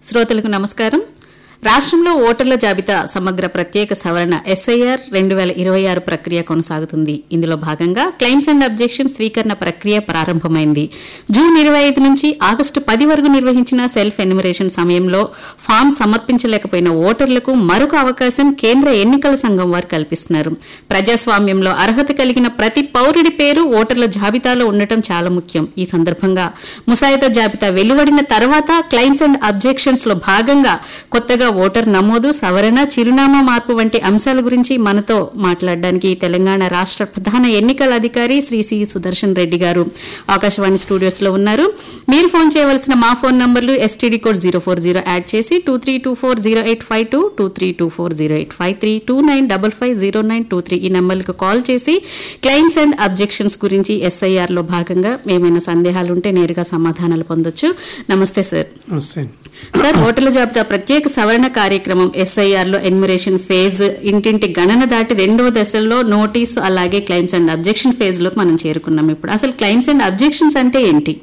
శ్రోతలకు నమస్కారం రాష్ట్రంలో ఓటర్ల జాబితా సమగ్ర ప్రత్యేక సవరణ ఎస్ఐఆర్ రెండు వేల ఇరవై ఆరు ప్రక్రియ కొనసాగుతుంది ఇందులో భాగంగా క్లెయిమ్స్ అండ్ అబ్జెక్షన్ స్వీకరణ ప్రక్రియ ప్రారంభమైంది జూన్ ఇరవై ఐదు నుంచి ఆగస్టు పది వరకు నిర్వహించిన సెల్ఫ్ ఎన్యుమరేషన్ సమయంలో ఫామ్ సమర్పించలేకపోయిన ఓటర్లకు మరొక అవకాశం కేంద్ర ఎన్నికల సంఘం వారు కల్పిస్తున్నారు ప్రజాస్వామ్యంలో అర్హత కలిగిన ప్రతి పౌరుడి పేరు ఓటర్ల జాబితాలో ఉండటం చాలా ముఖ్యం ఈ సందర్భంగా ముసాయిదా జాబితా వెలువడిన తర్వాత క్లైమ్స్ అండ్ అబ్జెక్షన్స్ లో భాగంగా కొత్తగా ఓటర్ నమోదు సవరణ చిరునామా మార్పు వంటి అంశాల గురించి మనతో మాట్లాడడానికి తెలంగాణ రాష్ట్ర ప్రధాన ఎన్నికల అధికారి శ్రీ సి సుదర్శన్ రెడ్డి గారు ఆకాశవాణి స్టూడియోస్ లో ఉన్నారు మీరు ఫోన్ చేయవలసిన మా ఫోన్ నంబర్లు STD code zero four zero add చేసి two three two four zero eight five two two three two four zero eight five three two nine double five zero nine two three ఈ నంబర్లకు call చేసి claims and objections గురించి SIR లో భాగంగా ఏమైనా సందేహాలు ఉంటే నేరుగా సమాధానాలు పొందొచ్చు నమస్తే సార్ నమస్తే సార్ ఓటర్ల జాబితా ప్రత్యేక సవరణ కార్యక్రమం ఎస్ఐఆర్ లో ఎన్యుమరేషన్ ఫేజ్ ఇంటింటి గణన దాటి రెండవ దశలో నోటీస్ అలాగే క్లైమ్స్ అండ్ అబ్జెక్షన్ ఫేజ్ లోకి మనం చేరుకున్నాం ఇప్పుడు అసలు క్లైమ్స్ అండ్ అబ్జెక్షన్స్ అంటే ఏంటి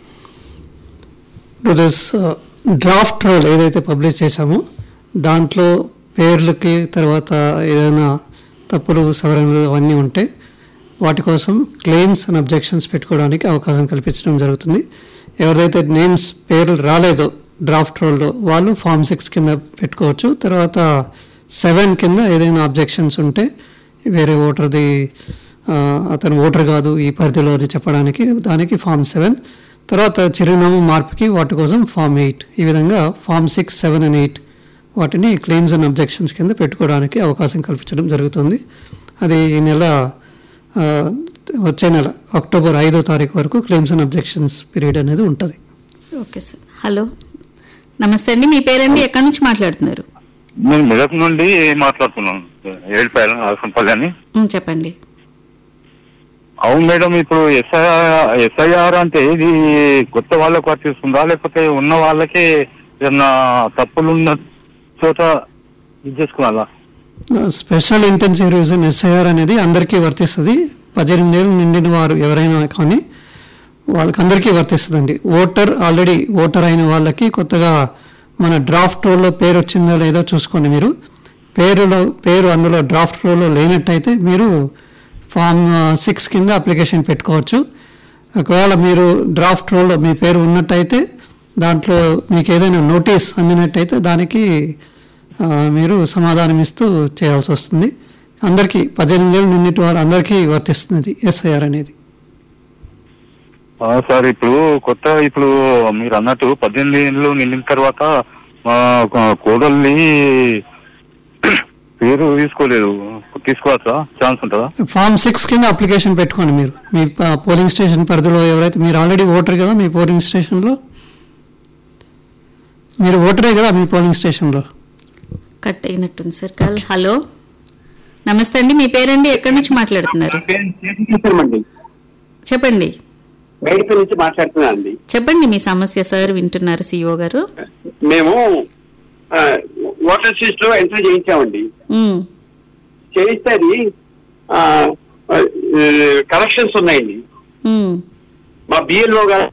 ఇప్పుడు దిస్ డ్రాఫ్ట్ రోల్ ఏదైతే పబ్లిష్ చేశామో దాంట్లో పేర్లకి తర్వాత ఏదైనా తప్పులు సవరణలు అవన్నీ ఉంటే వాటి కోసం క్లెయిమ్స్ అండ్ అబ్జెక్షన్స్ పెట్టుకోవడానికి అవకాశం కల్పించడం జరుగుతుంది ఎవరిదైతే నేమ్స్ పేర్లు రాలేదో డ్రాఫ్ట్ రోల్లో వాళ్ళు ఫామ్ సిక్స్ కింద పెట్టుకోవచ్చు తర్వాత సెవెన్ కింద ఏదైనా అబ్జెక్షన్స్ ఉంటే వేరే ఓటర్ది ఆ, అతను ఓటర్ కాదు ఈ పరిధిలో అని చెప్పడానికి దానికి ఫామ్ సెవెన్ తర్వాత చిరునామా మార్పుకి వాటి కోసం ఫామ్ ఎయిట్ ఈ విధంగా form six seven and eight వాటిని క్లెయిమ్స్ అండ్ అబ్జెక్షన్స్ కింద పెట్టుకోవడానికి అవకాశం కల్పించడం జరుగుతుంది అది ఈ నెల ఆ, వచ్చే నెల అక్టోబర్ ఐదో తారీఖు వరకు క్లెయిమ్స్ అండ్ అబ్జెక్షన్స్ పీరియడ్ అనేది ఉంటుంది ఓకే సార్ హలో నమస్తే అండి మీ పేరండి ఎక్కడి నుంచి మాట్లాడుతున్నారు నేను మెదక్ నుండి మాట్లాడుతున్నాను ఏడుపాయలు ఆసంపల్లి అని ఉమ్, చెప్పండి అవును మేడం ఇప్పుడు ఎస్ఐఆర్ ఎస్ఐఆర్ అంటే ఇది కొత్త వాళ్ళకు వర్తిస్తుందా లేకపోతే ఉన్న వాళ్ళకే ఏదన్నా తప్పులు ఉన్న చోట ఇది చేసుకోవాలా స్పెషల్ ఇంటెన్సివ్ రివిజన్ ఎస్ఐఆర్ అనేది అందరికీ వర్తిస్తుంది పద్దెనిమిది ఏళ్ళు నిండిన వారు ఎవరైనా కానీ వాళ్ళకి అందరికీ వర్తిస్తుందండి ఓటర్ ఆల్రెడీ ఓటర్ అయిన వాళ్ళకి కొత్తగా మన డ్రాఫ్ట్ రోల్లో పేరు వచ్చిందో లేదో చూసుకోండి మీరు పేరులో పేరు అందులో డ్రాఫ్ట్ రోల్లో లేనట్టయితే మీరు ఫామ్ సిక్స్ కింద అప్లికేషన్ పెట్టుకోవచ్చు ఒకవేళ మీరు డ్రాఫ్ట్ రోల్లో మీ పేరు ఉన్నట్టయితే దాంట్లో మీకు ఏదైనా నోటీస్ అందినట్టయితే దానికి ఆ, మీరు సమాధానం ఇస్తూ చేయాల్సి వస్తుంది అందరికీ పద్దెనిమిది ఏళ్ళు నిన్నటి వారు అందరికీ వర్తిస్తుంది ఎస్ఐఆర్ అనేది ఆ, సార్ ఇప్పుడు కొత్త ఇప్పుడు మీరు అన్నట్టు పద్దెనిమిది ఏళ్ళు నిండిన తర్వాత మా ఒక కోడల్ని పేరు తీసుకోలేదు తీసుకోవచ్చా ఛాన్స్ ఉంటుందా ఫామ్ సిక్స్ కింద అప్లికేషన్ పెట్టుకోండి మీరు మీ ప- పోలింగ్ స్టేషన్ పరిధిలో ఎవరైతే మీరు ఆల్రెడీ ఓటర్ కదా మీ పోలింగ్ స్టేషన్లో మీరు ఓటరే కదా మీ పోలింగ్ స్టేషన్లో కట్ అయినట్టుంది సార్ కాల్ హలో నమస్తే అండి మీ పేరండి ఎక్కడి నుంచి మాట్లాడుతున్నారు చేసేసామండి చెప్పండి బయట నుంచి మాట్లాడుతున్నా అండి చెప్పండి మీ సమస్య సార్ వింటున్నారు సిఇఓ గారు మేము ఆ, ఓటర్ లిస్ట్ లో ఎంటర్ చేయించామండి ఉమ్, చేయిస్తే అది కరెక్షన్స్ ఉన్నాయండి ఉమ్, మా బిఎల్ఓ గారు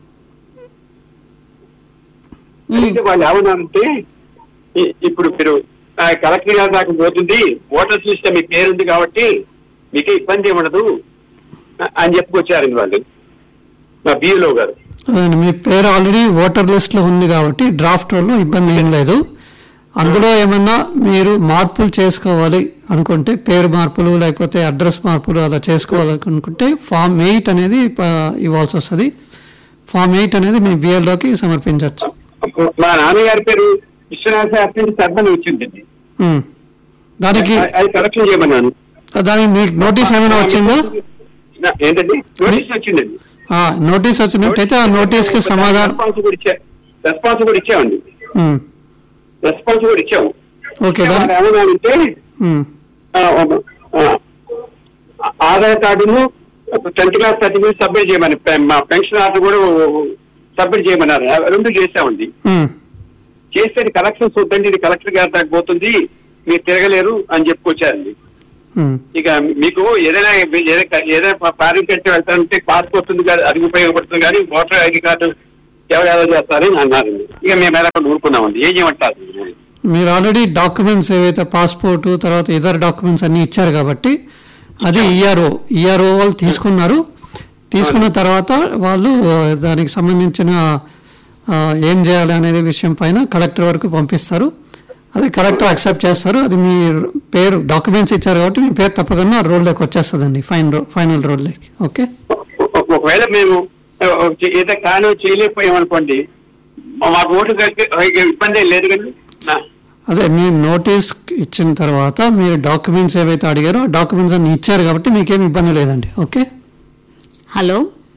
ఉమ్, అడిగితే వాళ్ళు ఏమన్నారంటే ఇ- ఇప్పుడు మీరు ఆ, కలెక్టర్ గారి దాకా పోతుంది ఓటర్ లిస్ట్ మీ పేరుంది కాబట్టి మీకే ఇబ్బంది ఏమి ఉండదు ఆ- అని చెప్పుకొచ్చారండి వాళ్ళు మా బిఎల్ఓ గారు అదే మీ పేరు ఆల్రెడీ ఓటర్ లిస్ట్లో ఉంది కాబట్టి డ్రాఫ్ట్ రోల్లో ఇబ్బంది ఏం లేదు అందులో ఏమన్నా మీరు మార్పులు చేసుకోవాలి అనుకుంటే పేరు మార్పులు లేకపోతే అడ్రస్ మార్పులు అలా చేసుకోవాలనుకుంటే ఫామ్ ఎయిట్ అనేది ప- ఇవ్వాల్సి వస్తుంది ఫామ్ ఎయిట్ అనేది మీ బిఎల్లోకి సమర్పించవచ్చు మా నాన్నగారి పేరు విశ్వనాథ శాస్త్రి సర్మని వచ్చిందండి ఉమ్. దానికి అది- అది కరెక్షన్ చేయమన్నాను దానికి మీకు నోటీస్ ఏమైనా వచ్చిందా నా- ఏంటండి నోటీస్ వచ్చిందండి ఆ, నోటీస్ వచ్చినట్టయితే ఆ నోటీస్కి సమాధానం రెస్పాన్స్ కూడా ఇచ్చా రెస్పాన్స్ కూడా ఇచ్చామండి ఉమ్. రెస్పాన్స్ కూడా ఇచ్చాము ఓకే వాళ్ళు దాని ఏమన్నారంటే ఉమ్. ఆ, ఆ, ఆధార్ కార్డును టెన్త్ క్లాస్ సర్టిఫికేట్ సబ్మిట్ చేయమని పె- మా పెన్షన్ ఆర్డర్ కూడా సబ్మిట్ చేయమన్నారు ఆ రెండు చేసామండి ఉమ్. చేస్తే కలెక్షన్ చూద్దండి ఇది కలెక్టర్ గారి దాకా పోతుంది మీరు తిరగలేరు అని చెప్పుకొచ్చారండి ఉమ్. ఇక మీకు ఏదైనా ఏదైనా ఏదైనా ఫారిన్ కంట్రీ వెళ్తానంటే పాస్పోర్ట్ ఉంది కదా అది ఉపయోగపడుతుంది కానీ ఓటర్ ఐడి కార్డు ఎవరు ఎలా చేస్తారని అన్నారు ఇక మేము ఎలా ఊరుకున్నామండి ఏం చేయమంటారు మీరు ఆల్రెడీ డాక్యుమెంట్స్ ఏవైతే పాస్పోర్ట్ తర్వాత ఇతర డాక్యుమెంట్స్ అన్ని ఇచ్చారు కాబట్టి అది ఈఆర్ఓ ఈఆర్ఓ వాళ్ళు తీసుకున్నారు తీసుకున్న తర్వాత వాళ్ళు ఆ, దానికి సంబంధించిన ఆ, ఏం చేయాలి అనేది విషయం పైన కలెక్టర్ వరకు పంపిస్తారు అది కలెక్టర్ యాక్సెప్ట్ చేస్తారు అది మీ పేరు డాక్యుమెంట్స్ ఇచ్చారు కాబట్టి మీ పేరు తప్పకుండా రోల్లోకి వచ్చేస్తుందండి ఫైన్ రో ఫైనల్ రోల్లోకి ఓకే ఒక- ఒకవేళ మేము ఆ, ఏదో కానీ చేయలేకపోయామనుకోండి మాకు ఓటు కట్టి- ఇబ్బంది ఏం లేదు కానీ నా- అదే మీరు నోటీస్ ఇచ్చిన తర్వాత మీరు డాక్యుమెంట్స్ ఏవైతే అడిగారో డాక్యుమెంట్స్ అన్ని ఇచ్చారు కాబట్టి మీకేం ఇబ్బంది లేదండి ఓకే హలో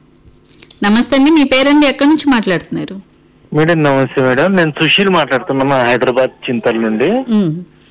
నమస్తే అండి మీ పేరండి ఎక్కడి నుంచి మాట్లాడుతున్నారు మేడం నమస్తే మేడం నేను సుశీల్ మాట్లాడుతున్నా మా హైదరాబాద్ చింతల నుండి ఉమ్,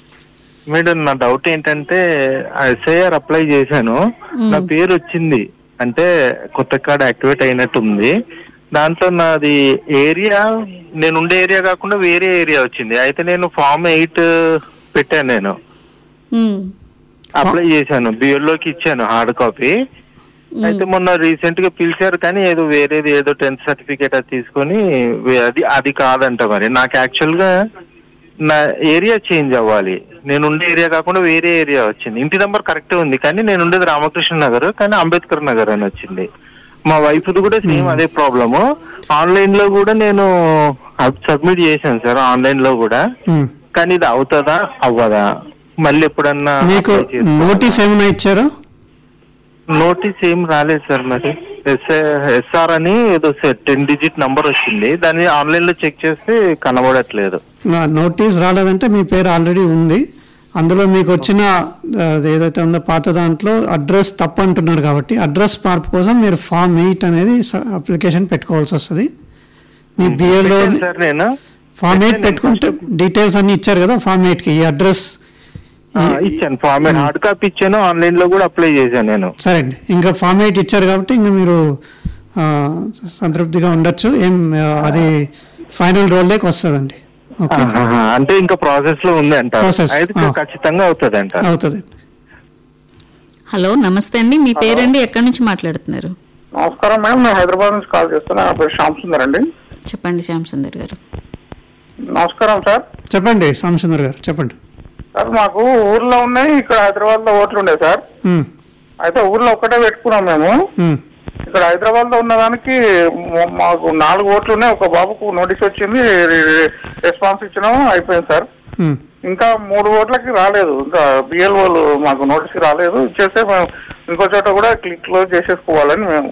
మేడం నా డౌట్ ఏంటంటే ఎస్ఐఆర్ అప్లై చేశాను నా పేరు వచ్చింది అంటే కొత్త కార్డ్ యాక్టివేట్ అయినట్టు ఉంది దాంట్లో నాది ఏరియా నేను ఉండే ఏరియా కాకుండా వేరే ఏరియా వచ్చింది అయితే నేను ఫామ్ ఎయిట్ పెట్టాను నేను ఉమ్, అప్లై చేశాను బిఎల్లోకి ఇచ్చాను హార్డ్ కాపీ అయితే మొన్న రీసెంట్ గా పిలిచారు కానీ ఏదో వేరేది ఏదో టెన్త్ సర్టిఫికేట్ అది తీసుకొని వే- అది అది కాదంట మరి నాకు యాక్చువల్ గా నా ఏరియా చేంజ్ అవ్వాలి నేను ఉండే ఏరియా కాకుండా వేరే ఏరియా వచ్చింది ఇంటి నెంబర్ కరెక్ట్ ఉంది కానీ నేను ఉండేది రామకృష్ణ నగర్ కానీ అంబేద్కర్ నగర్ అని వచ్చింది మా వైఫ్ కూడా సేమ్ అదే ప్రాబ్లము ఆన్లైన్ లో కూడా నేను సబ్మిట్ చేశాను సార్ ఆన్లైన్ లో కూడా ఉమ్. కానీ ఇది అవుతుందా అవ్వదా మళ్ళీ ఎప్పుడన్నా మీకు apply చేసుకోవాలా? నోటీస్ ఏమైనా ఇచ్చారా నోటీస్ ఏం రాలేదు సార్ మరి ఎస్ఆర్ అని ఏదో టెన్ డిజిట్ నంబర్ వచ్చింది దాన్ని ఆన్లైన్ లో చెక్ చేస్తే కనబడట్లేదు నా నోటీస్ రాలేదంటే మీ పేరు ఆల్రెడీ ఉంది అందులో మీకు వచ్చిన ఆ, ఏదైతే ఉందో పాత దాంట్లో అడ్రస్ తప్పు అంటున్నారు కాబట్టి అడ్రస్ మార్పు కోసం మీరు ఫామ్ ఎయిట్ అనేది అప్లికేషన్ పెట్టుకోవాల్సి వస్తుంది మీ బిఏలో పెట్టాను సార్ నేను ఫామ్ ఎయిట్ పెట్టాను పెట్టుకుంటే డీటెయిల్స్ అన్ని ఇచ్చారు కదా ఫామ్ ఎయిట్కి ఈ అడ్రస్ ఆ, ఇచ్చాను ఫార్మేట్ హార్డ్ కాపీ ఇచ్చాను ఆన్లైన్ లో కూడా అప్లై చేశాను నేను సరే అండి ఇంకా ఫామ్ ఎయిట్ ఇచ్చారు కాబట్టి ఇంకా మీరు ఆ, సంతృప్తిగా ఉండొచ్చు ఏం ఆ, అది ఫైనల్ రోల్లోకి వస్తుందండి ఓకే ఆహాహా. అంటే ఇంకా ప్రాసెస్ లో ఉంది అంట Process, అయితే ఆ. ఖచ్చితంగా అవుతుంది అంట అవుతుంది హలో నమస్తే అండి మీ పేరండి ఎక్కడి నుంచి మాట్లాడుతున్నారు నమస్కారం మేడం నేను హైదరాబాద్ నుంచి కాల్ చేస్తున్నా నా పేరు శ్యామ్ సుందర్ అండి చెప్పండి శ్యామ్ సుందర్ గారు నమస్కారం సార్ చెప్పండి సాంసుందర్ గారు చెప్పండి సార్ మాకు ఊర్లో ఉన్నాయి ఇక్కడ హైదరాబాద్ లో ఓట్లు ఉండే సార్ ఉమ్, అయితే ఊర్లో ఒక్కటే పెట్టుకున్నాం మేము ఉమ్, ఇక్కడ హైదరాబాద్ లో ఉన్న దానికి మ- మాకు నాలుగు ఓట్లు ఉన్నాయి ఒక బాబుకు నోటీస్ వచ్చింది రెస్పాన్స్ ఇచ్చినాము అయిపోయింది సార్ ఉమ్. ఇంకా మూడు ఓట్లకి రాలేదు ఇంకా బిఎల్ఓలు మాకు నోటీస్ రాలేదు ఇచ్చేస్తే మేము ఇంకో చోట కూడా క్లిక్ క్లోజ్ చేసేసుకోవాలని మేము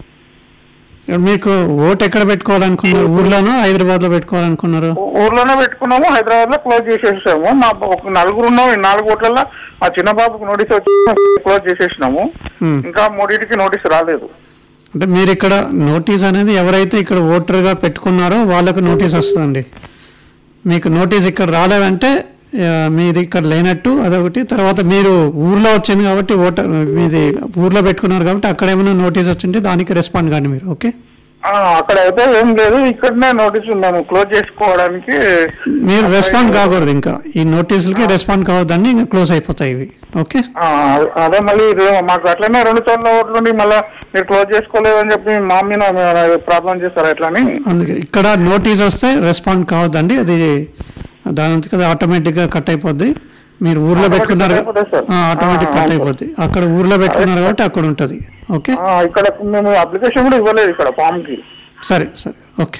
ఇప్పుడు మీకు ఓటు ఎక్కడ పెట్టుకోవాలనుకున్నారు ఊర్లోనో హైదరాబాద్ లో పెట్టుకోవాలనుకున్నారు ఊ- ఊర్లోనే పెట్టుకున్నాము హైదరాబాద్ లో క్లోజ్ చేసేసాము మా బ- ఒక నలుగురు ఉన్నాము ఈ నాలుగు ఓట్లలో మా చిన్న బాబుకు నోటీస్ వచ్చి క్లోజ్ చేసేసినాము Hmm. ఇంకా మూడింటికి నోటీస్ రాలేదు అంటే మీరు ఇక్కడ నోటీస్ అనేది ఎవరైతే ఇక్కడ ఓటర్గా పెట్టుకున్నారో వాళ్ళకు నోటీస్ వస్తుందండి మీకు నోటీస్ ఇక్కడ రాలేదంటే ఆ, మీది ఇక్కడ లేనట్టు అదొకటి తర్వాత మీరు ఊర్లో వచ్చింది కాబట్టి ఓటర్ మీది ఊర్లో పెట్టుకున్నారు కాబట్టి అక్కడ ఏమైనా నోటీస్ వచ్చింటే దానికి రెస్పాండ్ కాండి మీరు ఓకే ఆ, అక్కడ అయితే ఏం లేదు ఇక్కడనే నోటీస్ మేము క్లోజ్ చేసుకోవడానికి మీరు రెస్పాండ్ కాకూడదు ఇంకా ఈ నోటీసులకి రెస్పాండ్ కావద్దండి ఇంకా క్లోజ్ అయిపోతాయి ఇవి ఓకే ఆ, అదే మళ్ళీ ఇది మాకు అట్లనే రెండు చోట్ల ఓట్లు ఉండి మళ్ళీ మీరు క్లోజ్ చేసుకోలేదని చెప్పి మా మీద ప్రాబ్లం చేస్తారు ఎట్లని అందుకే ఇక్కడ నోటీస్ వస్తే రెస్పాండ్ కావద్దండి అది దానంతకు అది ఆటోమేటిక్గా కట్ అయిపోద్ది మీరు ఊర్లో Automatic పెట్టుకున్నారు cut అయిపోతుంది, sir. ఆటోమేటిక్ ఆ, కట్ అవును, అయిపోద్ది అక్కడ ఊర్లో పెట్టుకున్నారు కాబట్టి అక్కడ ఉంటుంది ఓకే ఆ, ఇక్కడ మేము అప్లికేషన్ కూడా ఇవ్వలేదు ఇక్కడ ఫామ్ కి సరే సరే ఓకే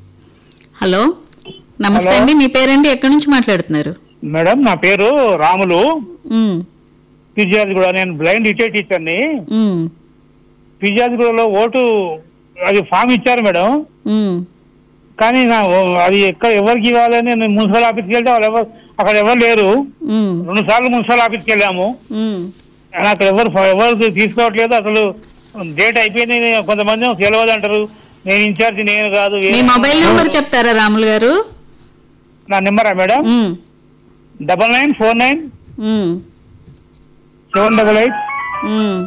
హలో నమస్తే అండి మీ పేరండి ఎక్కడి నుంచి మాట్లాడుతున్నారు మేడం నా పేరు రాములు ఉమ్, కూడా నేను బ్లైండ్ ఇటే టీచర్ని ఉమ్, పిజ్జాదిగూడలో ఓటు అది ఫామ్ ఇచ్చారు మేడం ఉమ్, కానీ నా ఓ- అది ఎక్కడ ఎవరికి ఇవ్వాలని నేను మున్సిపల్ ఆఫీస్కి వెళ్తే వాళ్ళు ఎవరు అక్కడ ఎవరు లేరు ఉమ్, రెండు సార్లు మున్సిపల్ ఆఫీస్కి వెళ్ళాము ఉమ్. కానీ అక్కడ ఎవరు ఎవరు తీసుకోవట్లేదు అసలు డేట్ అయిపోయింది కొంతమంది ఏమో తెలియదు అంటారు నేను ఇన్ఛార్జ్ నేను కాదు మీ వేరే మొబైల్ నెంబర్ చెప్తారా రాములు గారు నా నెంబరా మేడం ఉమ్, డబల్ నైన్ ఫోర్ నైన్ ఉమ్, సెవెన్ డబల్ ఎయిట్ ఉమ్.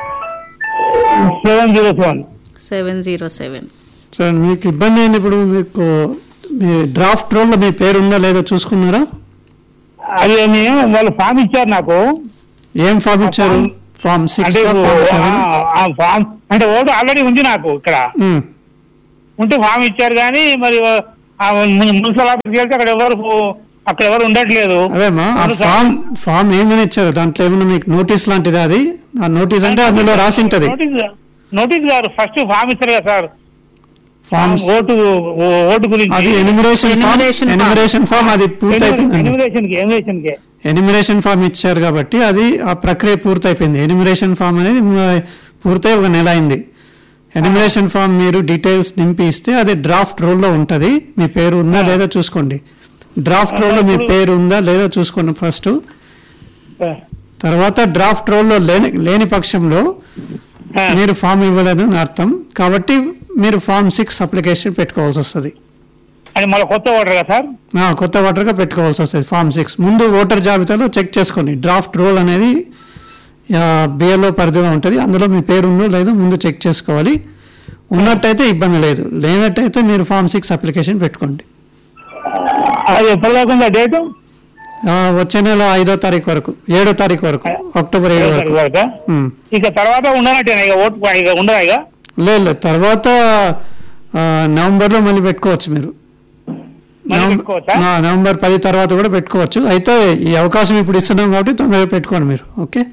Seven zero seven seven zero seven సరే మీకు ఇబ్బంది అయింది ఇప్పుడు మీకు మీ డ్రాఫ్ట్ రోల్లో మీ పేరు ఉందా లేదో చూసుకున్నారా అది నేను వాళ్ళు ఫామ్ ఇచ్చారు నాకు ఏం ఫామ్ ఇచ్చారు ఫామ్ సిక్స్ అంటే ఫామ్ సెవెన్ ఆ- ఆ ఫామ్ అంటే ఓటు ఆల్రెడీ ఉంది నాకు ఇక్కడ ఉంటే ఫామ్ ఇచ్చారు కానీ మరి ఆ మున్- మున్సిపల్ ఆఫీస్కి వెళ్తే అక్కడ ఎవరు అక్కడ ఎవరు ఉండట్లేదు అదేమ్మా ఆ అవును సార్. ఫామ్ ఫామ్ ఏమని ఇచ్చారు దాంట్లో ఏమన్నా మీకు నోటీస్ లాంటిది అది ఆ నోటీస్ అంటే అందులో రాసి ఉంటది నోటీస్ నోటీస్ గారు ఫస్ట్ ఫామ్ ఇస్తారు కదా సార్ ఫామ్స్ ఓటు ఓ- ఓటు గురించి అది enumeration form Enumeration form. Enumeration form అది పూర్తయిపోయింది ఎనిమిదేషన్ కి ఎనిమిదేషన్ కి ఎనిమిరేషన్ ఫామ్ ఇచ్చారు కాబట్టి అది ఆ ప్రక్రియ పూర్తయిపోయింది ఎనిమిరేషన్ ఫామ్ అనేది మ- పూర్తయి ఒక నెల అయింది ఎనిమిరేషన్ ఫామ్ మీరు డీటెయిల్స్ నింపి ఇస్తే అది డ్రాఫ్ట్ రోల్లో ఉంటుంది మీ పేరు ఉందా లేదా చూసుకోండి డ్రాఫ్ట్ రోల్లో మీ పేరు ఉందా లేదా చూసుకోండి ఫస్ట్ తర్వాత డ్రాఫ్ట్ రోల్లో లేని లేని పక్షంలో ఆ. మీరు ఫామ్ ఇవ్వలేదు అని అర్థం కాబట్టి మీరు ఫామ్ సిక్స్ అప్లికేషన్ పెట్టుకోవాల్సి వస్తుంది అది మళ్ళీ కొత్త ఓటర్ కదా సార్ ఆ, కొత్త ఓటర్గా పెట్టుకోవాల్సి వస్తుంది ఫామ్ సిక్స్ ముందు ఓటర్ జాబితాలో చెక్ చేసుకోండి డ్రాఫ్ట్ రోల్ అనేది బిఎల్ఓ పరిధిలో ఉంటుంది అందులో మీ పేరు ఉందో లేదో ముందు చెక్ చేసుకోవాలి ఉన్నట్టయితే ఇబ్బంది లేదు లేనట్టయితే మీరు ఫామ్ సిక్స్ అప్లికేషన్ పెట్టుకోండి అది ఎప్పుడు దాకా డేటు ఆ, వచ్చే నెల ఐదో తారీఖు వరకు ఏడో తారీఖు వరకు అక్టోబర్ ఏడు వరకు వరకా? ఉమ్. ఇక తర్వాత ఉండనట్టేనా ఇక ఓటు ఇక ఉండదా ఇక లేదు లేదు తర్వాత ఆ, నవంబర్లో మళ్ళీ పెట్టుకోవచ్చు మీరు మళ్ళీ నవం- పెట్టుకోవచ్చా? ఆ, నవంబర్ పది తర్వాత కూడా పెట్టుకోవచ్చు అయితే ఈ అవకాశం ఇప్పుడు ఇస్తున్నాం కాబట్టి తొందరగా పెట్టుకోండి మీరు ఓకే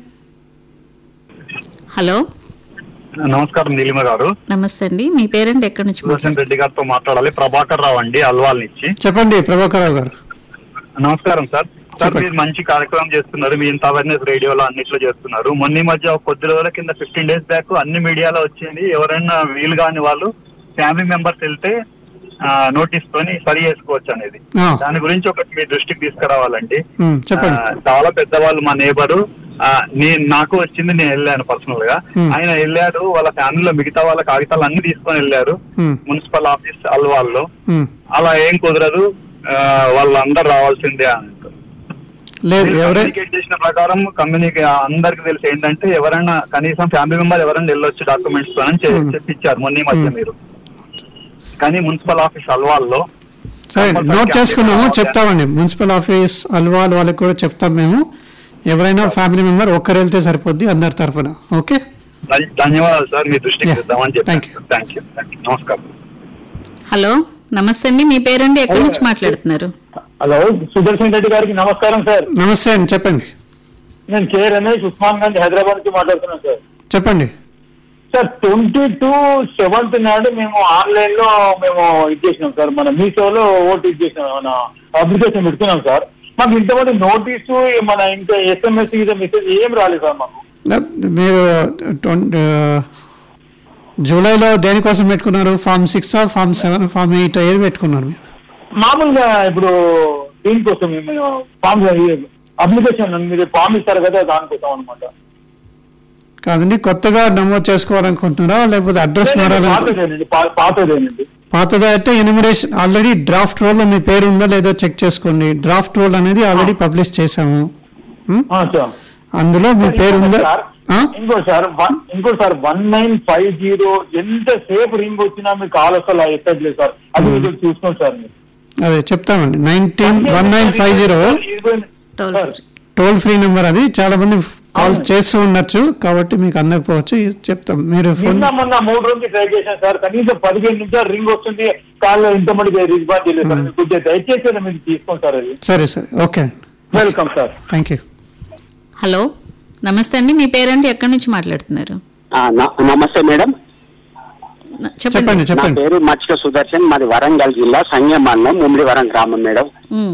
హలో నమస్కారం నీలిమ గారు నమస్తే అండి మీ పేరెంట్ ఎక్కడి నుంచి సుదర్శన్ రెడ్డి గారితో మాట్లాడాలి ప్రభాకర్ రావు అండి అల్వాల్ నుంచి చెప్పండి ప్రభాకర్ రావు గారు నమస్కారం సార్ సార్ చెప్పండి. మీరు మంచి కార్యక్రమం చేస్తున్నారు మీ ఇంత అవేర్నెస్ రేడియోలో అన్నిట్లో చేస్తున్నారు మొన్న ఈ మధ్య ఒక కొద్ది రోజుల కింద ఫిఫ్టీన్ డేస్ బ్యాక్ అన్ని మీడియాలో వచ్చింది ఎవరైనా వీలు కాని వాళ్ళు ఫ్యామిలీ మెంబర్స్ వెళ్తే నోటీస్ తోని సరి చేసుకోవచ్చు అనేది ఆ. దాని గురించి ఒకటి మీ దృష్టికి తీసుకురావాలండి ఉమ్, చెప్పండి ఆ, చాలా పెద్దవాళ్ళు మా నేబరు నేను నాకు వచ్చింది నేను వెళ్ళాను పర్సనల్ గా Hmm. ఆయన వెళ్ళారు వాళ్ళ ఫ్యామిలీలో మిగతా వాళ్ళ కాగితాలు అన్ని తీసుకొని వెళ్ళారు Hmm. మున్సిపల్ ఆఫీస్ అల్వాల్లో ఉమ్, అలా ఏం కుదరదు ఆ, వాళ్ళందరూ రావాల్సిందే అని లేదు ఎవరే కమ్యూనికేట్ చేసిన ప్రకారం కమ్యూనికే అందరికి తెలిసి ఏంటంటే ఎవరైనా కనీసం ఫ్యామిలీ మెంబర్ ఎవరైనా వెళ్ళొచ్చు డాక్యుమెంట్స్ తో అని చె- Hmm. చెప్పించారు మొన్న ఈ మధ్య Hmm. మీరు కానీ మున్సిపల్ ఆఫీస్ అల్వాల్లో సరే నోట్ చేసుకున్నాము చెప్తామండి మున్సిపల్ ఆఫీస్ అల్వాల్ వాళ్ళకి కూడా చెప్తాం మేము ఎవరైనా ఫ్యామిలీ మెంబర్ ఒక్కరు వెళ్తే సరిపోద్ది అందరి తరఫున ఓకే ధన్య- ధన్యవాదాలు సార్ మీ దృష్టికి Yeah. తెద్దామని Thank చెప్పి you. థ్యాంక్ యూ నమస్కారం హలో నమస్తే అండి మీ పేరండి ఎక్కడి నుంచి మాట్లాడుతున్నారు హలో సుదర్శన్ రెడ్డి గారికి నమస్కారం సార్ నమస్తే అండి చెప్పండి నేను కే రమేష్ ఉస్మాన్ గంజ్ హైదరాబాద్ నుంచి మాట్లాడుతున్నాను సార్ చెప్పండి సార్ ట్వంటీ టూ సెవెంత్ నాడు మేము ఆన్లైన్ లో మేము ఇది చేసినాం సార్ మన మీషోలో ఓటు ఇది చేసినాం మన అప్లికేషన్ పెడుతున్నాం సార్ మాకు ఇంతమంది నోటీసు మన ఇంకా ఎస్ఎంఎస్ ఇది మెసేజ్ ఏం రాలేదు సార్ మాకు మీరు ట్వంటీ జూలైలో దేనికోసం పెట్టుకున్నారు form six form seven form eight ఏది పెట్టుకున్నారు మీరు మామూలుగా ఇప్పుడు దీనికోసం మేము ఫామ్ అప్లికేషన్ మీరు ఫామ్ ఇస్తారు కదా దానికోసం అనమాట కాదండి కొత్తగా నమోదు చేసుకోవాలనుకుంటున్నారా లేకపోతే అడ్రస్ మారాలనుకుంటున్నారా పాతదేనండి పా- పాతదేనండి పాతదా అంటే ఎనిమిరేషన్ ఆల్రెడీ డ్రాఫ్ట్ రోల్ మీ పేరు ఉందా లేదో చెక్ చేసుకోండి డ్రాఫ్ట్ రోల్ అనేది ఆల్రెడీ పబ్లిష్ చేశాము ఉం? ఆ, సార్ అందులో మీ పేరు ఉందా సార్, ఆ? ఇంకో సార్ వన్- ఇంకో sir one nine five zero ఎంత సేపు రింగ్ వచ్చినా మీకు కాల్ అసలు ఎత్తట్లేదు సార్ అది మీరు చూసుకోండి సార్ మీరు. అదే చెప్తామండి nineteen one nine five zero ఇరవై- toll sir, free toll free number అది చాలా మంది కాల్ అవును. చేస్తూ ఉండొచ్చు కాబట్టి మీకు అందకపోవచ్చు ఇది చెప్తాం మీరు ఫోన్ నిన్న మొన్న మూడు రోజులు ట్రై చేశాను సార్ కనీసం పదిహేను నిమిషాలు రింగ్ వస్తుంది కాల్లో ఇంతమంది రిస్పాన్స్ చేయలేదు సార్ మీరు కొద్దిగా దయచేసి మీరు తీసుకోండి సార్ అది సరే సరే okay welcome sir thank you hello నమస్తే అండి మీ పేరండి ఎక్కడి నుంచి మాట్లాడుతున్నారు ఆ, న- నమస్తే మేడం న- చెప్పండి చెప్పండి నా చెప్పండి పేరు మచ్చిక సుదర్శన్ మాది వరంగల్ జిల్లా సంగం మండలం ముమ్మిడివరం గ్రామం మేడం ఉమ్,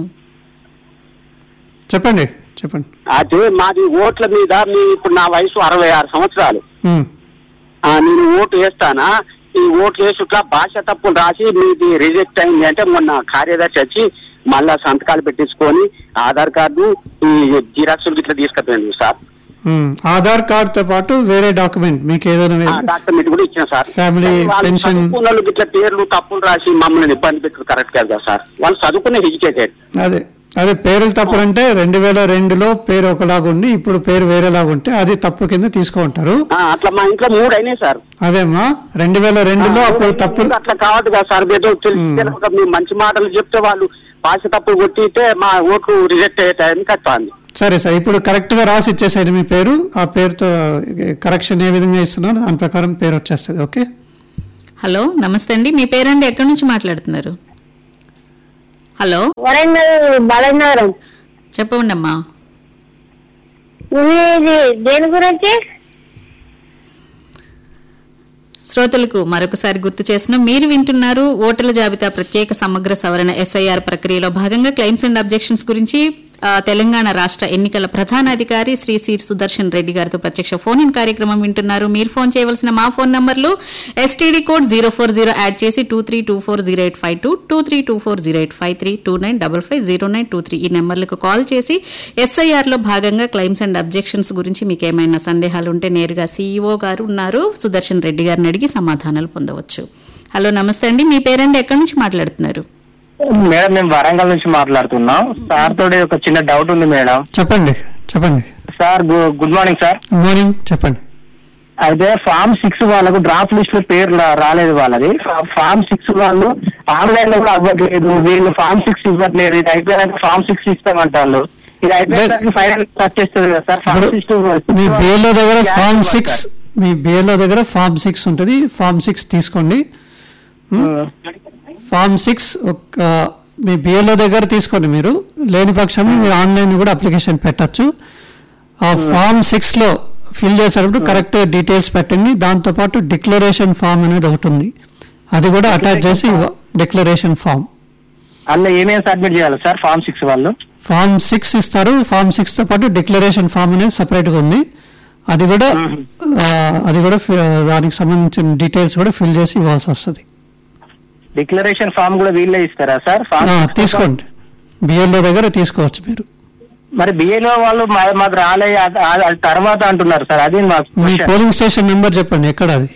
చెప్పండి చెప్పండి అయితే మాది ఓట్ల మీద మీ ఇప్పుడు నా వయసు అరవై ఆరు సంవత్సరాలు ఉమ్, ఆ, నేను ఓటు వేస్తానా ఈ ఓట్లు వేసుట్లా భాష తప్పులు రాసి మీది రిజెక్ట్ అయింది అంటే మొన్న కార్యదర్శి వచ్చి మళ్ళా సంతకాలు పెట్టించుకొని ఆధార్ కార్డు ఈ జిరాక్సులు ఇట్లా తీసుకుపోయింది సార్ ఉమ్. ఆధార్ కార్డ్తో పాటు వేరే డాక్యుమెంట్ మీకు ఏదైనా ఆ, వే- డాక్యుమెంట్ కూడా ఇచ్చిన సార్ Family కానీ వాళ్ళు pension- చదువుకున్న వాళ్ళకి ఇట్లా పేర్లు తప్పులు రాసి మమ్మల్ని ఇబ్బంది పెట్టు కరెక్ట్ కదా సార్ వాళ్ళు చదువుకునే ఎడ్యుకేటెడ్ అదే అదే పేర్లు తప్పులంటే రెండు వేల రెండులో పేరు ఒకలాగా ఉండి ఇప్పుడు పేరు వేరేలాగా ఉంటే అది తప్పు కింద తీసుకుంటారు ఆ, అట్లా మా ఇంట్లో మూడు అయినాయి సార్ అదేమ్మా రెండు వేల రెండులో అప్పుడు తప్పు అట్లా కావద్దు కదా సార్ ఏదో తెలిసి మ్మ్. తెలియక మీ మంచి మాటలు చెప్తే వాళ్ళు భాష తప్పులు కొట్టితే మా ఓట్లు రిజెక్ట్ అయ్యేటాయని కట్టాలి సరే సార్ ఇప్పుడు కరెక్ట్ గా రాసి ఇచ్చేసేయండి మీ పేరు ఆ పేరుతో కరెక్షన్ ఏ విధంగా ఇస్తున్నారో దాని ప్రకారం పేరు వచ్చేస్తుంది ఓకే హలో నమస్తే అండి మీ పేరండి ఎక్కడి నుంచి మాట్లాడుతున్నారు హలో వరంగల్ బాలనగరం చెప్పండి అమ్మా ఇది ఇది దేని గురించి శ్రోతలకు మరొకసారి గుర్తు చేసిన మీరు వింటున్నారు ఓటర్ల జాబితా ప్రత్యేక సమగ్ర సవరణ ఎస్ఐఆర్ ప్రక్రియలో భాగంగా క్లెయిమ్స్ అండ్ అబ్జెక్షన్స్ గురించి ఆ, తెలంగాణ రాష్ట్ర ఎన్నికల ప్రధాన అధికారి శ్రీ సి సుదర్శన్ రెడ్డి గారితో ప్రత్యక్ష ఫోన్ ఇన్ కార్యక్రమం వింటున్నారు మీరు ఫోన్ చేయవలసిన మా ఫోన్ నంబర్లు STD code zero four zero add చేసి two three two four zero eight five two two three two four zero eight five three two nine double five zero nine two three ఈ నెంబర్లకు call చేసి SIR లో భాగంగా claims and objections గురించి మీకు ఏమైనా సందేహాలు ఉంటే నేరుగా సీఈఓ గారు ఉన్నారు సుదర్శన్ రెడ్డి గారిని అడిగి సమాధానాలు పొందవచ్చు హలో నమస్తే అండి మీ పేరండి ఎక్కడి నుంచి మాట్లాడుతున్నారు మేడం మేము వరంగల్ నుంచి మాట్లాడుతున్నాం సార్ తోటి ఒక చిన్న డౌట్ ఉంది మేడం చెప్పండి చెప్పండి సార్ గు- good morning sir good morning చెప్పండి అయితే ఫామ్ సిక్స్ వాళ్ళకు డ్రాఫ్ట్ లిస్ట్ లో పేరు రా- రాలేదు వాళ్ళది ఫా- ఫామ్ సిక్స్ వాళ్ళు ఆన్లైన్ లో కూడా అవ్వట్లేదు వీళ్ళు ఫామ్ సిక్స్ ఇవ్వట్లేదు ఇది అయిపోయాక ఫామ్ సిక్స్ ఇస్తామంటారు ఇది అయిపోయేసరికి ఫైనల్ టచ్ చేస్తుంది కదా సార్ ఫామ్ సిక్స్ మీ బిఎల్ఓ దగ్గర ఫామ్ సిక్స్ మీ బిఎల్ఓ దగ్గర ఫామ్ సిక్స్ ఉంటుంది ఫామ్ సిక్స్ తీసుకోండి ఫామ్ సిక్స్ ఒక మీ బిఎల్ఓ దగ్గర తీసుకోండి మీరు లేని పక్షంలో మీరు ఆన్లైన్ కూడా అప్లికేషన్ పెట్టచ్చు ఆ ఫామ్ సిక్స్ లో ఫిల్ చేసేటప్పుడు కరెక్ట్ డీటెయిల్స్ పెట్టండి దాంతో పాటు డిక్లరేషన్ ఫామ్ అనేది ఒకటి ఉంది అది కూడా అటాచ్ చేసి డిక్లరేషన్ ఫామ్ అందులో ఏమేమి సబ్మిట్ చేయాలి సార్ ఫామ్ సిక్స్ వాళ్ళు ఫామ్ సిక్స్ ఇస్తారు ఫామ్ సిక్స్ తో పాటు డిక్లరేషన్ ఫామ్ అనేది సపరేట్ గా ఉంది అది కూడా ఆ, అది కూడా ఫి- దానికి సంబంధించిన డీటెయిల్స్ కూడా ఫిల్ చేసి ఇవ్వాల్సి వస్తుంది డిక్లరేషన్ ఫామ్ కూడా వీళ్ళే ఇస్తారా సార్ ఫామ్ ఆ, తీసుకోండి బిఎల్ఓ దగ్గర తీసుకోవచ్చు మీరు మరి బిఏలో వాళ్ళు మా- మాకు రాలే అది- అది- అది తర్వాత అంటున్నారు సార్ అది మాకు మీ question. పోలింగ్ స్టేషన్ నెంబర్ చెప్పండి ఎక్కడ అది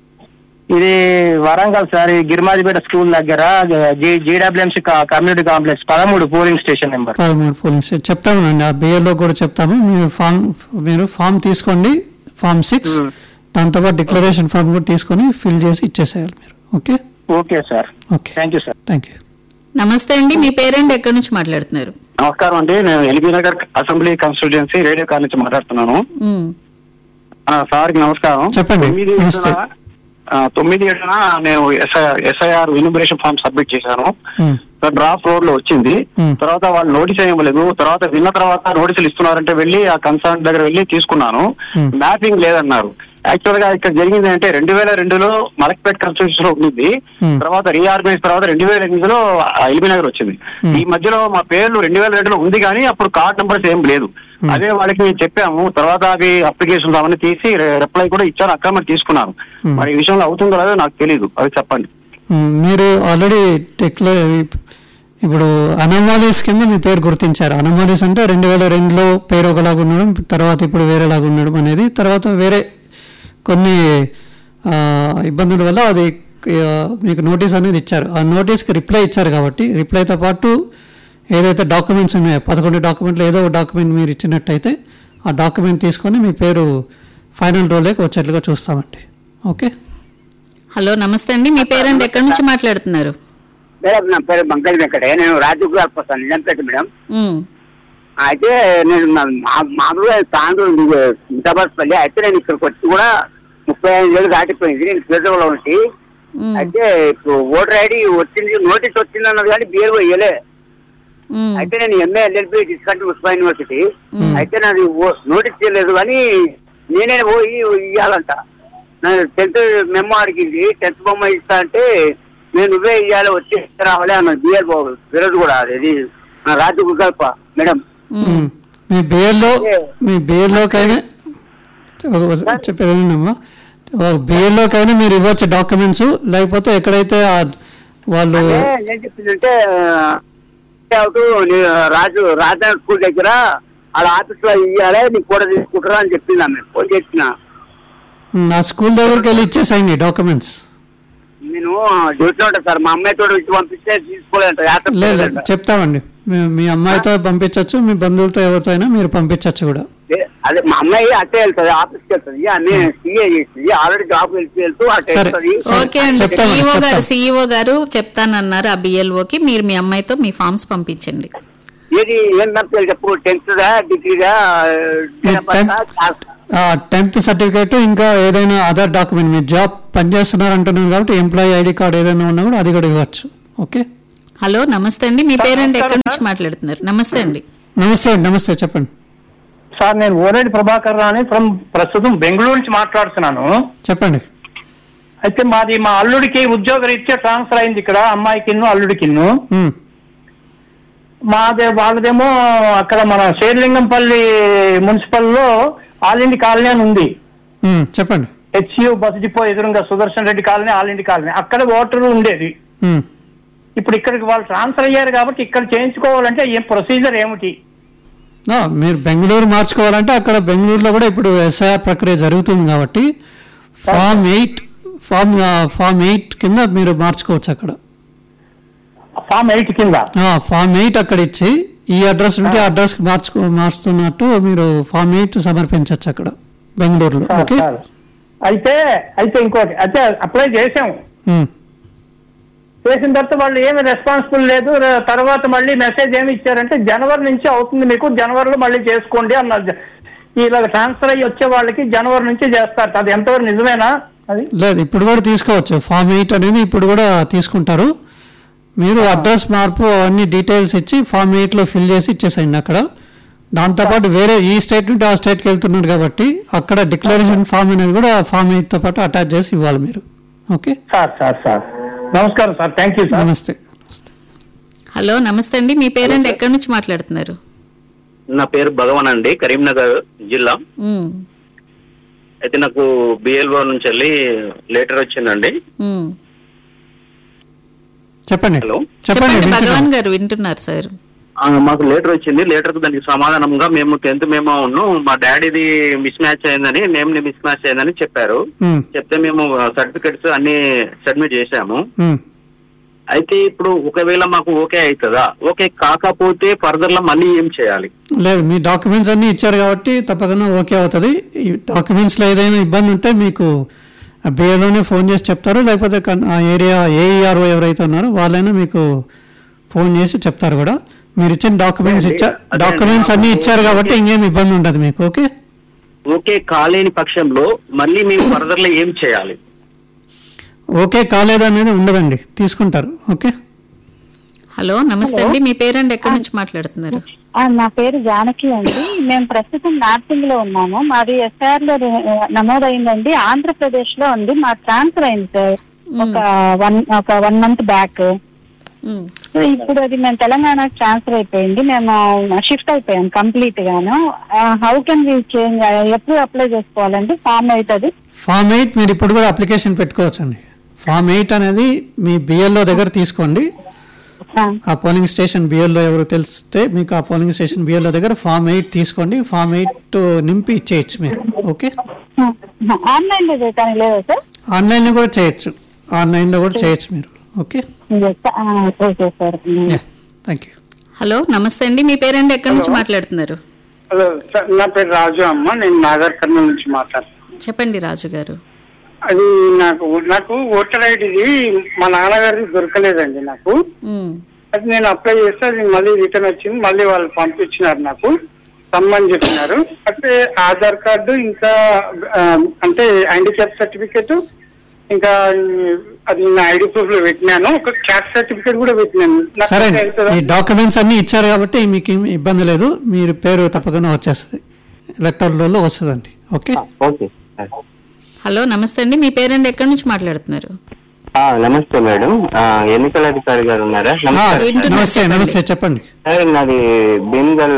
ఇది వరంగల్ సార్ ఈ గిరిమాజిపేట స్కూల్ దగ్గర జీడబ్ల్యూఎంసీ కమ్యూనిటీ కాంప్లెక్స్ పదమూడు పోలింగ్ స్టేషన్ నెంబర్ పదమూడు పోలింగ్ స్టేషన్ చెప్తామండి ఆ బిఎల్ఓ కూడా చెప్తాము మీరు ఫామ్ మీరు ఫామ్ తీసుకోండి ఫామ్ సిక్స్ దాంతోపాటు డిక్లరేషన్ ఫామ్ కూడా తీసుకొని ఫిల్ చేసి ఇచ్చేసేయాలి మీరు okay okay sir okay thank you sir thank you నమస్తే అండి మీ పేరండి ఎక్కడి నుంచి మాట్లాడుతున్నారు నమస్కారం అండి నేను LB Nagar assembly constituency radio car నుంచి మాట్లాడుతున్నాను ఉమ్, ఆ, సార్కి నమస్కారం చెప్పండి. తొమ్మిది నమస్తే. ఏడున, ఆ, తొమ్మిది ఏడున నేను ఎస్ఐఆర్ ఇన్యూమరేషన్ ఫామ్ సబ్మిట్ చేశాను ఉమ్. డ్రాఫ్ట్ రోడ్ లో వచ్చింది Hmm. తర్వాత వాళ్ళు నోటీస్ ఇవ్వలేదు తర్వాత విన్న తర్వాత నోటీసులు ఇస్తున్నారంటే వెళ్ళి ఆ కన్సర్న్ దగ్గర వెళ్ళి తీసుకున్నాను Hmm. మ్యాపింగ్ లేదన్నారు యాక్చువల్ గా ఇక్కడ జరిగింది అంటే రెండు వేల రెండులో మలక్పేట్ కన్స్టిట్యూషన్ లో ఉంది Hmm. తర్వాత రీఆర్గనైజ్ తర్వాత రెండు వేల ఎనిమిదిలో ఎల్బీ నగర్ వచ్చింది Hmm. ఈ మధ్యలో మా పేర్లు రెండు వేల రెండులో ఉంది కానీ అప్పుడు కార్డ్ నెంబర్స్ ఏం లేదు అదే వాళ్ళకి మేము చెప్పాము తర్వాత అవి అప్లికేషన్స్ అవన్నీ తీసి రిప్లై కూడా ఇచ్చారు అక్కడ మరి తీసుకున్నాను Hmm. మరి ఈ విషయంలో అవుతుందో లేదో నాకు తెలియదు అది చెప్పండి మ్మ్. మీరు ఆల్రెడీ డిక్లేర్ ఇప్పుడు అనమాలీస్ కింద మీ పేరు గుర్తించారు అనమాలీస్ అంటే రెండు వేల రెండులో పేరు ఒకలాగా ఉండడం తర్వాత ఇప్పుడు వేరేలాగా ఉండడం అనేది తర్వాత వేరే కొన్ని ఆ, ఇబ్బందుల వల్ల అది ఆ, మీకు నోటీస్ అనేది ఇచ్చారు ఆ నోటీస్కి రిప్లై ఇచ్చారు కాబట్టి రిప్లైతో పాటు ఏదైతే డాక్యుమెంట్స్ ఉన్నాయో పదకొండు డాక్యుమెంట్లు ఏదో ఒక డాక్యుమెంట్ మీరు ఇచ్చినట్టయితే ఆ డాక్యుమెంట్ తీసుకొని మీ పేరు ఫైనల్ రోల్లోకి వచ్చేట్లుగా చూస్తామండి ఓకే హలో నమస్తే అండి మీ పేరండి ఎక్కడి నుంచి మాట్లాడుతున్నారు మేడం నా పేరు బంకల్ వెంకటే నేను రాజీవ్ గారు వస్తాను నిజంపేట మేడం ఉమ్, అయితే నేను మా- మా- మామూలుగా తాండూరు పల్లి అయితే నేను ఇక్కడికి వచ్చి కూడా ముప్పై ఐదు వేలు దాటిపోయింది నేను పేదలో ఉంచి ఉమ్, అయితే ఇప్పుడు ఓటర్ ఐడి వచ్చింది నోటీస్ వచ్చింది అన్నది కానీ బిఏ ఇయ్యలే ఉమ్, అయితే నేను ఎంఏ ఎల్ఎల్బి డిస్కౌంట్ ఉస్మా యూనివర్సిటీ అయితే నాది ఓ- నోటీస్ చేయలేదు కానీ నేనే పోయి ఇవ్వాలంట నేను టెన్త్ మెమో అడిగింది టెన్త్ బొమ్మ ఇస్తా అంటే నేను నువ్వే ఇవ్వాలి వచ్చి రావాలి అన్న బిఎల్ బాబు విరోధ్ కూడా అది నా రాజు గుగల్ప మేడం ఉమ్. మీ బిఎల్లో మీ బిఎల్లోకైనా చెప్పేది వినమ్మా బిఎల్లోకైనా మీరు ఇవ్వచ్చు డాక్యుమెంట్స్ లేకపోతే ఎక్కడైతే ఆ- వాళ్ళు అంటే ఏం చెప్పిందంటే అవుతూ నీ- రాజు రాజధాని స్కూల్ దగ్గర వాళ్ళ ఆఫీస్ లో ఇవ్వాలి నీకు కూడా తీసుకుంటారా అని చెప్పింది ఆమె ఫోన్ చేసిన ఉమ్, ఆ స్కూల్ దగ్గరికి వెళ్ళి ఇచ్చేసాయండి డాక్యుమెంట్స్ నేను డ్యూటీలో ఉంటా సార్ మా అమ్మాయి తోడు ఇచ్చి పంపిస్తే తీసుకోలేదంట యాత్ర లేదు పోలేదంట. చెప్తామండి మీ- మీ అమ్మాయితో పంపించవచ్చు మీ బంధువులతో ఎవరితో అయినా మీరు పంపించవచ్చు కూడా ఏ- అదే మా అమ్మాయి అట్టే వెళ్తుంది ఆఫీస్కి వెళ్తుంది ఆమె సీఏ చేస్తుంది ఆల్రెడీ జాబ్ వెళ్తూ వెళ్తూ అట్టే సరే. వెళ్తుంది ఓకే అండి చెప్తాను, సీఈఓ గారు చెప్తాను. సీఈఓ గారు చెప్తానన్నారు ఆ బిఎల్ఓకి మీరు మీ అమ్మాయితో మీ ఫామ్స్ పంపించండి ఏది ఏం పంపించాలి చెప్పు టెన్త్ దా డిగ్రీదా టెన్త్ టెన్త్ సర్టిఫికేట్ ఇంకా ఏదైనా అదర్ డాక్యుమెంట్ మీరు జాబ్ పనిచేస్తున్నారు అంటున్నారు కాబట్టి ఎంప్లాయీ ఐడి కార్డ్ ఏదైనా ఉన్నా కూడా అది కూడా ఇవ్వచ్చు ఓకే హలో నమస్తే అండి మీ పేరెంట్ ఎక్కడి నుంచి మాట్లాడుతున్నారు నమస్తే అండి నమస్తే అండి నమస్తే చెప్పండి సార్ నేను ఓరేడి ప్రభాకర్ రాని ఫ్రమ్ ప్రస్తుతం బెంగళూరు నుంచి మాట్లాడుతున్నాను చెప్పండి అయితే మాది మా అల్లుడికి ఉద్యోగ రీత్యా ట్రాన్స్ఫర్ అయింది ఇక్కడ అమ్మాయికిన్ను అల్లుడికిన్ను ఉమ్, మాదే వాళ్ళదేమో అక్కడ మన శేర్లింగంపల్లి మున్సిపల్లో ఆల్ ఇండి కాలనీ అని ఉంది ఉమ్, చెప్పండి హెచ్యు బస్ డిపో ఎదురుగా Sudarshan Reddy colony all India colony అక్కడ ఓటర్ ఉండేది ఉమ్. ఇప్పుడు ఇక్కడికి వాళ్ళు ట్రాన్స్ఫర్ అయ్యారు కాబట్టి ఇక్కడ చేయించుకోవాలంటే ఏం ప్రొసీజర్ ఏమిటి ఆ, మీరు బెంగళూరు మార్చుకోవాలంటే అక్కడ బెంగళూరులో కూడా ఇప్పుడు ఎస్ఐఆర్ ప్రక్రియ జరుగుతుంది కాబట్టి ఫామ్ ఎయిట్ ఫామ్ ఆ, ఫామ్ ఎయిట్ కింద మీరు మార్చుకోవచ్చు అక్కడ ఫామ్ ఎయిట్ కింద ఆ, ఫామ్ ఎయిట్ అక్కడ ఇచ్చి ఈ అడ్రస్ ఉంటే అడ్రస్ మార్చుకో మార్చుతున్నట్టు మీరు ఫామ్ ఎయిట్ సమర్పించవచ్చు అక్కడ బెంగళూరులో సార్, ఓకే సార్. అయితే అయితే ఇంకోటి అయితే అప్లై చేసాము ఉమ్, చేసిన తర్వాత వాళ్ళు ఏమి రెస్పాన్సిబుల్ లేదు ర- తర్వాత మళ్ళీ మెసేజ్ ఏమి ఇచ్చారంటే జనవరి నుంచి అవుతుంది మీకు జనవరిలో మళ్ళీ చేసుకోండి అన్నారు ఇలా ట్రాన్స్ఫర్ అయ్యి వచ్చే వాళ్ళకి జనవరి నుంచి చేస్తారు అది ఎంతవరకు నిజమేనా అది లేదు ఇప్పుడు కూడా తీసుకోవచ్చు ఫామ్ ఎయిట్ అనేది ఇప్పుడు కూడా తీసుకుంటారు మీరు అడ్రస్ మార్పు అవన్నీ డీటెయిల్స్ ఇచ్చి ఫామ్ ఎయిట్లో ఫిల్ చేసి ఇచ్చేసేయండి అక్కడ దాంతోపాటు వేరే ఈ స్టేట్ నుండి ఆ స్టేట్కి వెళ్తున్నారు కాబట్టి అక్కడ డిక్లరేషన్ ఫామ్ అనేది కూడా ఫామ్ ఎయిట్తో పాటు అటాచ్ చేసి ఇవ్వాలి మీరు ఓకే సార్ సార్ సార్ నమస్కారం సార్ థ్యాంక్ యూ సార్ నమస్తే హలో నమస్తే అండి మీ పేరెంట్ ఎక్కడి నుంచి మాట్లాడుతున్నారు నా పేరు భగవాన్ అండి కరీంనగర్ జిల్లా ఉమ్, అయితే నాకు బిఎల్ఓ నుంచి వెళ్ళి లెటర్ వచ్చిందండి ఉమ్. చెప్పండి హలో చెప్పండి చెప్పండి భగవాన్ వింటున్నాను. గారు వింటున్నారు సార్ ఆ, మాకు లెటర్ వచ్చింది లెటర్ కు దానికి సమాధానంగా మేము టెన్త్ మేము ఉన్ను మా డాడీది మిస్ మ్యాచ్ అయిందని నేమ్ మిస్ మ్యాచ్ అయిందని చెప్పారు ఉమ్, చెప్తే మేము సర్టిఫికెట్స్ అన్ని సబ్మిట్ చేశాము ఉమ్. అయితే ఇప్పుడు ఒకవేళ మాకు ఓకే అవుతుందా ఓకే కాకపోతే ఫర్దర్ లో మళ్ళీ ఏం చేయాలి లేదు మీ డాక్యుమెంట్స్ అన్నీ ఇచ్చారు కాబట్టి తప్పకుండా ఓకే అవుతుంది ఈ డాక్యుమెంట్స్లో ఏదైనా ఇబ్బంది ఉంటే మీకు బిఏలోనే ఫోన్ చేసి చెప్తారు లేకపోతే కన్- ఆ ఏరియా ఏఈఆర్ఓ ఎవరైతే ఉన్నారో వాళ్ళైనా మీకు ఫోన్ చేసి చెప్తారు కూడా మీరు ఇచ్చిన డాక్యుమెంట్స్ అదే, ఇచ్చారు అదే డాక్యుమెంట్స్ అన్నీ నాకు ఇచ్చారు కాబట్టి ఇంకేం ఇబ్బంది ఉండదు మీకు ఓకే ఓకే కాలేని పక్షంలో మళ్ళీ మేము ఫర్దర్ లో ఏం చేయాలి ఓకే కాలేదనేది ఉండదండి తీసుకుంటారు ఓకే హలో నమస్తే హలో. అండి మీ పేరెంట్ ఎక్కడి నుంచి మాట్లాడుతున్నారు ఆ, నా పేరు జానకి అండి మేము ప్రస్తుతం నార్సింగ్ లో ఉన్నాము మాది ఎస్ఆర్ లో రే- నమోదైందండి ఆంధ్రప్రదేశ్ లో ఉంది మా ట్రాన్స్ఫర్ అయింది సార్ ఒక వన్ ఒక వన్ మంత్ బ్యాక్ ఉమ్, సో ఇప్పుడు అది మేము తెలంగాణకు ట్రాన్స్ఫర్ అయిపోయింది మేము షిఫ్ట్ అయిపోయాం కంప్లీట్ గాను హౌ కెన్ వి చేంజ్ ఎప్పుడు అప్లై చేసుకోవాలండి ఫామ్ అవుతుంది ఫామ్ ఎయిట్ మీరు ఇప్పుడు కూడా అప్లికేషన్ పెట్టుకోవచ్చండి ఫామ్ ఎయిట్ అనేది మీ బిఎల్ఓ దగ్గర తీసుకోండి ఆ పోలింగ్ స్టేషన్ బిఎల్ఓ ఎవరు తెలిస్తే మీకు ఆ పోలింగ్ స్టేషన్ బిఎల్ఓ దగ్గర ఫామ్ ఎయిట్ తీసుకోండి ఫామ్ ఎయిట్ నింపి ఇచ్చేయచ్చు మీరు ఓకే ఆన్లైన్ లో కానీ లేదా సార్ ఆన్లైన్లో కూడా చేయొచ్చు ఆన్లైన్లో కూడా చేయొచ్చు మీరు okay okay sir thank you hello నమస్తే అండి మీ పేరెంట్ ఎక్కడి నుంచి మాట్లాడుతున్నారు హలో సార్ నా పేరు రాజు అమ్మ నేను నాగర్ కర్నూలు నుంచి మాట్లాడుతున్నాను చెప్పండి రాజు గారు అది నాకు నాకు ఓటర్ ఐడిది మా నాన్నగారికి దొరకలేదండి నాకు ఉమ్, అది నేను అప్లై చేస్తే అది మళ్ళీ రిటర్న్ వచ్చింది మళ్ళీ వాళ్ళు పంపించినారు నాకు రమ్మని చెప్పినారు అయితే ఆధార్ కార్డు ఇంకా ఆ, అంటే హ్యాండిక్యాప్ సర్టిఫికేట్ ఇంకా అది నా ఐడి ప్రూఫ్ లో పెట్టినాను ఒక క్యాస్ట్ సర్టిఫికేట్ కూడా పెట్టినాను నాకు సరే ఓకే అవుతుందా? ఈ డాక్యుమెంట్స్ అన్ని ఇచ్చారు కాబట్టి మీకు ఏమి ఇబ్బంది లేదు మీరు పేరు తప్పకుండా వచ్చేస్తుంది ఎలక్టర్లలో వస్తుందండి ఓకే ఓకే హలో నమస్తే అండి మీ పేరెంట్ ఎక్కడి నుంచి మాట్లాడుతున్నారు ఆ, నమస్తే మేడం ఆ, ఎన్నికల అధికారి గారు ఉన్నారా ఆ, నమస్తే నమస్తే నమస్తే చెప్పండి సార్ నాది బెంగల్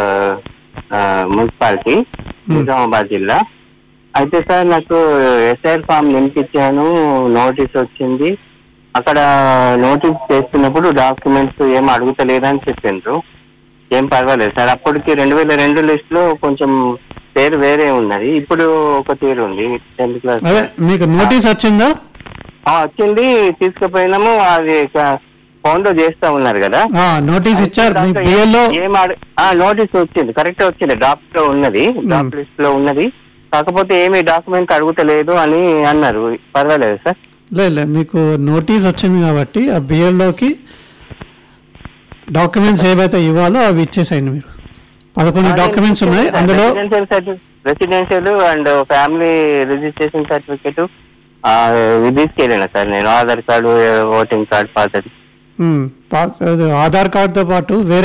ఆ, మున్సిపాలిటీ నిజామాబాద్ జిల్లా అయితే సార్ నాకు ఎస్ఐఆర్ ఫామ్ నింపించాను నోటీస్ వచ్చింది అక్కడ నోటీస్ చేస్తున్నప్పుడు డాక్యుమెంట్స్ ఏం అడుగుతలేదని చెప్పిండ్రు ఏం పర్వాలేదు సార్ అప్పటికి రెండు వేల రెండు లిస్ట్ లో కొంచెం పేరు వేరే ఉన్నది ఇప్పుడు ఒక తీరు ఉంది టెన్త్ క్లాస్ అదే మీకు నోటీస్ వచ్చిందా ఆ, వచ్చింది తీసుకుపోయినాము అది ఫోన్ లో చేస్తా ఉన్నారు కదా ఆ, నోటీస్ ఇచ్చారు మీ దాంట్లో బిఎల్ఓ ఏం- ఏం ఆడ- ఆ, నోటీస్ వచ్చింది కరెక్ట్ వచ్చింది డ్రాఫ్ట్ లో ఉన్నది డ్రాఫ్ట్ లిస్ట్ లో ఉన్నది కాకపోతే ఏమి డాక్యుమెంట్ అడుగుతలేదు అని అన్నారు పర్వాలేదు సార్ లేదు లేదు మీకు నోటీస్ వచ్చింది కాబట్టి ఆ బిఎల్ఓకి డాక్యుమెంట్స్ ఏవైతే ఇవ్వాలో అవి ఇచ్చేసేయండి మీరు పదకొండు డాక్యుమెంట్స్ ఉన్నాయి అందులో residential certificate residential and family registration certificate తీసుకెళ్ళిన సార్ నేను ఆధార్ కార్డు ఓటింగ్ కార్డు పాతది ఉమ్, పా- ఆధార్ కార్డుతో పాటు వేరే